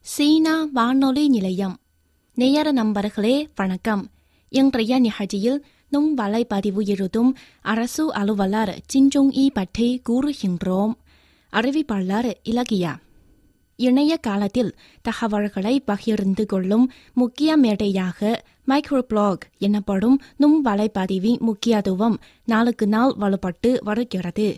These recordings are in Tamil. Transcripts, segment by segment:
சீனா வானொலி நிலையம் நேயர நண்பர்களே வணக்கம் இன்றைய நிகழ்ச்சியில் நும் வலைப்பதிவு எழுதும் அரசு அலுவலர் சின்ஜுங் ஈ பற்றி கூறுகின்றோம் அறிவிப்பாளர் இலக்கியா இணைய காலத்தில் தகவல்களை பகிர்ந்து கொள்ளும் முக்கிய மேடையாக மைக்ரோபிளாக் எனப்படும் நும் வலைப்பதிவின் முக்கியத்துவம் நாளுக்கு நாள் வலுப்பட்டு வருகிறது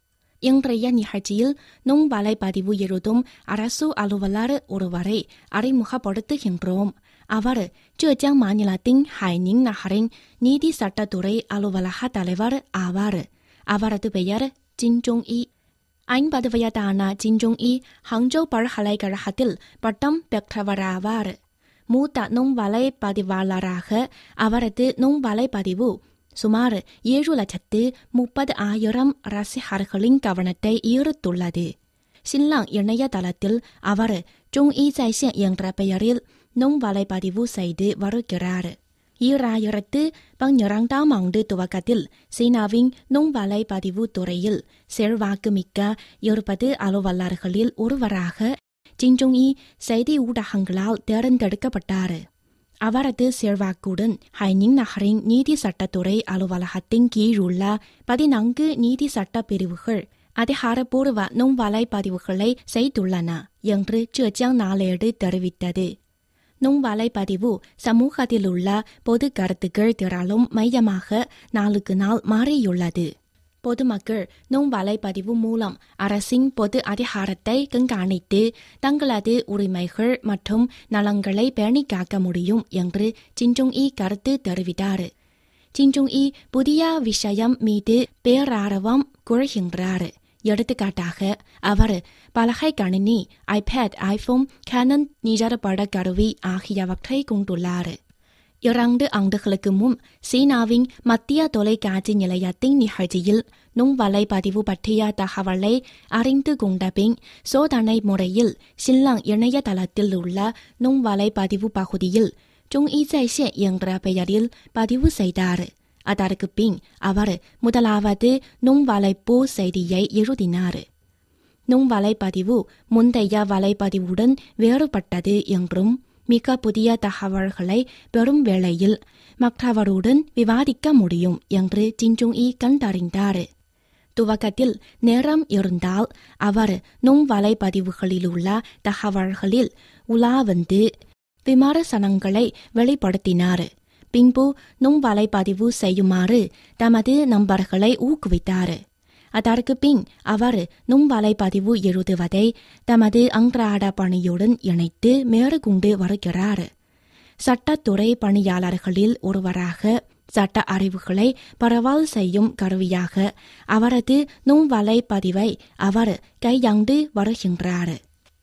இன்றைய நிகழ்ச்சியில் நும் வலைப்பதிவு எழுதும் அரசு அலுவலர் ஒருவரை அறிமுகப்படுத்துகின்றோம் அவர் ஜெஜியாங் மாநிலத்தின் ஹைனிங் நகரின் நீதி சட்டத்துறை அலுவலக தலைவர் ஆவார் அவரது பெயர் ஜின்ஜோங் இ ஐம்பது வயதான ஜின்ஜோங் இ ஹங்ஜோ பல்கலைக்கழகத்தில் பட்டம் பெற்றவராவார் மூத்த நும் வலைப்பதிவாளராக அவரது நும் வலைப்பதிவு சுமார் ஏழு லட்சத்து முப்பது ஆயிரம் ரசிகர்களின் கவனத்தை ஈர்த்துள்ளது சில்லாங் இணையதளத்தில் அவர் ஜோங் இ ஜைசியன் என்ற பெயரில் நும் வலைப்பதிவு செய்து வருகிறார் ஈராயிரத்து பன்னிரண்டாம் ஆண்டு துவக்கத்தில் சீனாவின் நும் வலைப்பதிவு துறையில் செல்வாக்கு மிக்க இருபது அலுவலர்களில் ஒருவராக ஜின்ஜோங் இ செய்தி ஊடகங்களால் தேர்ந்தெடுக்கப்பட்டார் அவரது செல்வாக்குடன் ஹைனிங் நகரின் நீதி சட்டத்துறை அலுவலகத்தின் கீழுள்ள பதினான்கு நீதி சட்ட பிரிவுகள் அதிகாரப்பூர்வ நும் வலைப்பதிவுகளை செய்துள்ளன என்று ஜெஜியாங் நாளேடு தெரிவித்தது நும் வலைப்பதிவு சமூகத்திலுள்ள பொது கருத்துக்கள் திரளும் மையமாக நாளுக்கு நாள் மாறியுள்ளது பொதுமக்கள் நும் வலைப்பதிவு மூலம் அரசின் பொது அதிகாரத்தை கண்காணித்து தங்களது உரிமைகள் மற்றும் நலன்களை பேணி காக்க முடியும் என்று சின்ஜுங் இ கருத்து தெரிவித்தார் சின்ஜுங் இ புதிய விஷயம் மீது பேரார்வம் கொள்கின்றார் எடுத்துக்காட்டாக அவர் பலகை கணினி ஐபேட் ஐபோன் கேனன் நிஜரப்பட கருவி ஆகியவற்றை கொண்டுள்ளார் இரண்டு ஆண்டுகளுக்கு முன் சீனாவின் மத்திய தொலைக்காட்சி நிலையத்தின் நிகழ்ச்சியில் நும் வலைப்பதிவு பற்றிய தகவலை அறிந்து கொண்ட பின் சோதனை முறையில் சில்லாங் இணையதளத்தில் உள்ள நும் வலைப்பதிவு பகுதியில் ஜுங் இ ஜைசியன் என்ற பெயரில் பதிவு செய்தார் அதற்கு பின் அவர் முதலாவது நும் வலைப்பூ செய்தியை எழுதினார் நும் வலைப்பதிவு முந்தைய வலைப்பதிவுடன் வேறுபட்டது என்றும் மிக புதிய தகவல்களை பெறும் வேளையில் மற்றவருடன் விவாதிக்க முடியும் என்று ஜின்ஜுங் இ கண்டறிந்தார் துவக்கத்தில் நேரம் இருந்தால் அவர் நும் வலைப்பதிவுகளிலுள்ள தகவல்களில் உலா வந்து விமர்சனங்களை வெளிப்படுத்தினார் பின்பு நும் வலைப்பதிவு செய்யுமாறு தமது நண்பர்களை ஊக்குவித்தார் அதற்கு பின் அவர் நும் வலைப்பதிவு எழுதுவதை தமது அன்றாட பணியுடன் இணைத்து மேற்கொண்டு வருகிறார் சட்டத்துறை பணியாளர்களில் ஒருவராக சட்ட அறிவுகளை பரவல் செய்யும் கருவியாக அவரது நும் வலைப்பதிவை அவர் கையாண்டு வருகின்றார்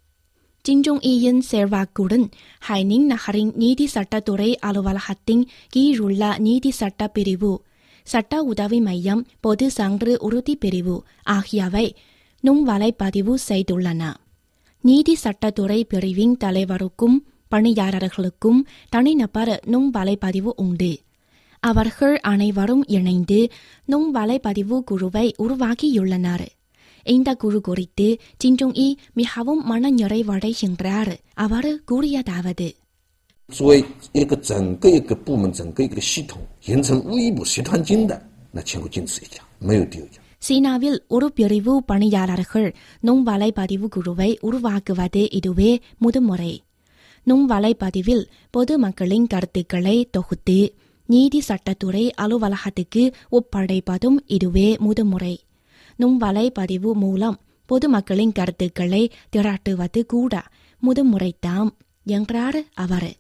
ஜின்ஜோங் ஈயின் செல்வாக்குடன் ஹைனிங் நகரின் நீதி சட்டத்துறை அலுவலகத்தின் கீழுள்ள நீதி சட்ட பிரிவு சட்ட உதவி மையம் பொது சான்று உறுதி பிரிவு ஆகியவை நும் வலைப்பதிவு செய்துள்ளன நீதி சட்டத்துறை பிரிவின் தலைவருக்கும் பணியாளர்களுக்கும் தனிநபர் நும் வலைப்பதிவு உண்டு அவர்கள் அனைவரும் இணைந்து நும் வலைப்பதிவு குழுவை உருவாக்கியுள்ளனர் இந்த குழு குறித்து ஜின்ஜோங் இ மிகவும் மனநிறைவடைகின்றார் அவர் கூறியதாவது 作为一个整个一个部门、整个一个系统形成微部集团军的，那全国仅此一家，没有第二家。 சீனாவில் ஒரு பிரிவு பணியாளர்கள் நும் வலைப்பதிவு குழுவை உருவாக்குவது இதுவே முதமுறை நும் வலைப்பதிவில் பொதுமக்களின் கருத்துக்களை தொகுத்து நீதி சட்டத்துறை அலுவலகத்துக்கு ஒப்படைப்பதும் இதுவே முதமுறை நும் வலைப்பதிவு மூலம் பொதுமக்களின் கருத்துக்களை திரட்டுவது கூட முதமுறைத்தாம் என்றார் அவர்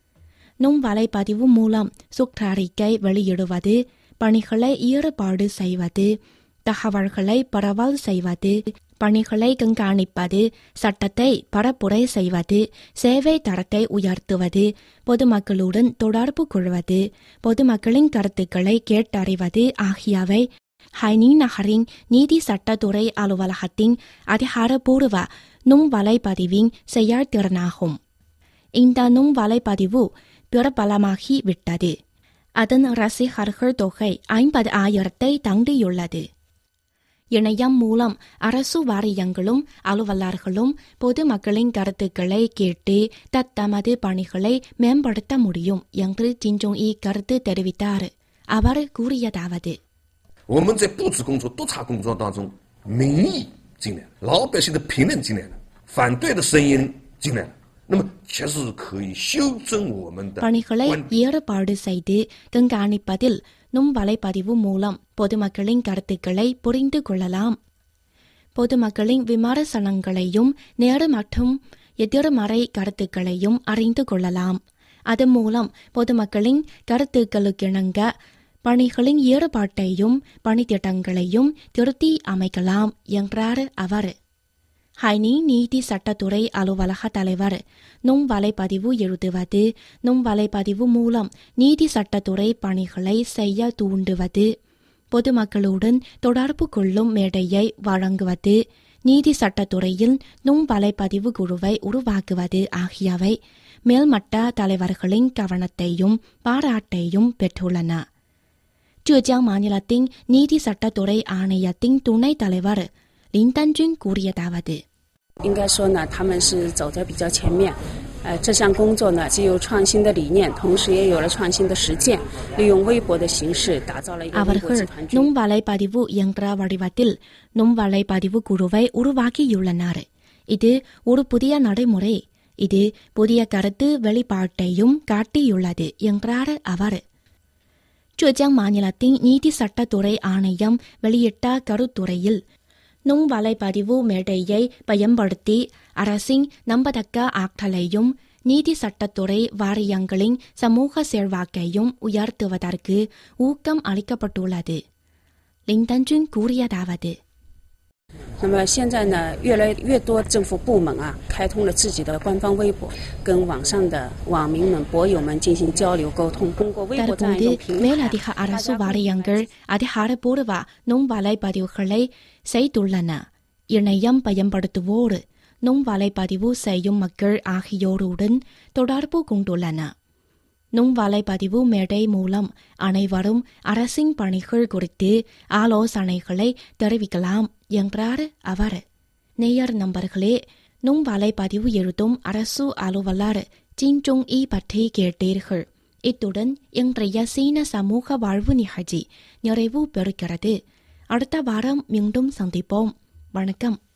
நும் வலைப்பதிவு மூலம் சுற்றறிக்கை வெளியிடுவது பணிகளை ஈடுபாடு செய்வது தகவல்களை பரவல் செய்வது பணிகளை கண்காணிப்பது சட்டத்தை பரப்புரை செய்வது சேவை தரத்தை உயர்த்துவது பொதுமக்களுடன் தொடர்பு கொள்வது பொதுமக்களின் கருத்துக்களை கேட்டறிவது ஆகியவை ஹைனிங் நகரின் நீதி சட்டத்துறை அலுவலகத்தின் அதிகாரப்பூர்வ நும் வலைப்பதிவின் செயல்திறனாகும் இந்த நும் வலைப்பதிவு பிரபலமாகி விட்டது அதன் ரசிகர்கள் தொகை ஐம்பது ஆயிரத்தை தாண்டியுள்ளது இணையம் மூலம் அரசு வாரியங்களும் அலுவலர்களும் பொதுமக்களின் கருத்துக்களை கேட்டு தத்தமது பணிகளை மேம்படுத்த முடியும் என்று ஜின்ஜோங் இ கருத்து தெரிவித்தார் அவர் கூறியதாவது 我们在布置工作、督查工作当中，民意进来了，老百姓的评论进来了，反对的声音进来了，那么确实可以修正我们的 பணிகளை 观点。 ஏற்பாடு செய்து கண்காணிப்பதில் நும் வலைப்பதிவு மூலம் பொதுமக்களின் கருத்துக்களை புரிந்து கொள்ளலாம் பொதுமக்களின் விமர்சனங்களையும் நேரு மற்றும் எதிர்மறை கருத்துக்களையும் அறிந்து கொள்ளலாம் அதன் மூலம் பொதுமக்களின் கருத்துக்களுக்கிணங்க பணிகளின் ஏற்பாட்டையும் பணித்திட்டங்களையும் திருத்தி அமைக்கலாம் என்றார் அவர் ஹைனி நீதி சட்டத்துறை அலுவலக தலைவர் நும் வலைப்பதிவு எழுதுவது நும் வலைப்பதிவு மூலம் நீதி சட்டத்துறை பணிகளை செய்ய தூண்டுவது பொதுமக்களுடன் தொடர்பு கொள்ளும் மேடையை வழங்குவது நீதி சட்டத்துறையில் நும் வலைப்பதிவு குழுவை உருவாக்குவது ஆகியவை மேல்மட்ட தலைவர்களின் கவனத்தையும் பாராட்டையும் பெற்றுள்ளன 浙江 மாநிலத்தின் நீதி சட்டத்துறை ஆணையத்தின் துணைத் தலைவர் லின் தன்ஜுன் கூறியதாவது 应该说呢，他们是走在比较前面。呃，这项工作呢，既有创新的理念，同时也有了创新的实践，利用微博的形式，打造了一个微博 அவர்கள் 集团军。 நும் வலைப்பதிவு என்ற வடிவத்தில் நும் வலைப்பதிவு குழுவை உருவாக்கியுள்ளனர் இது ஒரு புதிய நடைமுறை இது புதிய கருத்து வெளிப்பாட்டையும் காட்டியுள்ளது என்றார் அவர் 浙江 மாநிலத்தின் நீதி சட்டத்துறை ஆணையம் வெளியிட்ட கருத்துரையில் நும் வலைப்பதிவு மேடையை பயன்படுத்தி அரசின் நம்பத்தக்க ஆற்றலையும் நீதி சட்டத்துறை வாரியங்களின் சமூக செல்வாக்கையும் உயர்த்துவதற்கு ஊக்கம் அளிக்கப்பட்டுள்ளது லிந்தன்ஜுன் கூறியதாவது 那么现在呢，越来越多政府部门啊，开通了自己的官方微博，跟网上的网民们、博友们进行交流沟通。通过微博这样一 தற்போது 种平台， மேலதிக அரசு வாரியங்கள் அதிகாரப்பூர்வ நும் வலைப்பதிவுகளை செய்துள்ளன இணையம் பயன்படுத்துவோர் நும் வலைப்பதிவு செய்யும் மக்கள் ஆகியோருடன் தொடர்பு கொண்டுள்ளன நும் வலைப்பதிவு மேடை மூலம் அனைவரும் அரசின் பணிகள் குறித்து ஆலோசனைகளை தெரிவிக்கலாம் என்றார் அவர் நேயர் நண்பர்களே நும் வலைப்பதிவு எழுதும் அரசு அலுவலர் ஜின்ஜோங் இ பற்றி கேட்டீர்கள் இத்துடன் இன்றைய சீன சமூக வாழ்வு நிகழ்ச்சி நிறைவு பெறுகிறது அடுத்த வாரம் மீண்டும் சந்திப்போம் வணக்கம்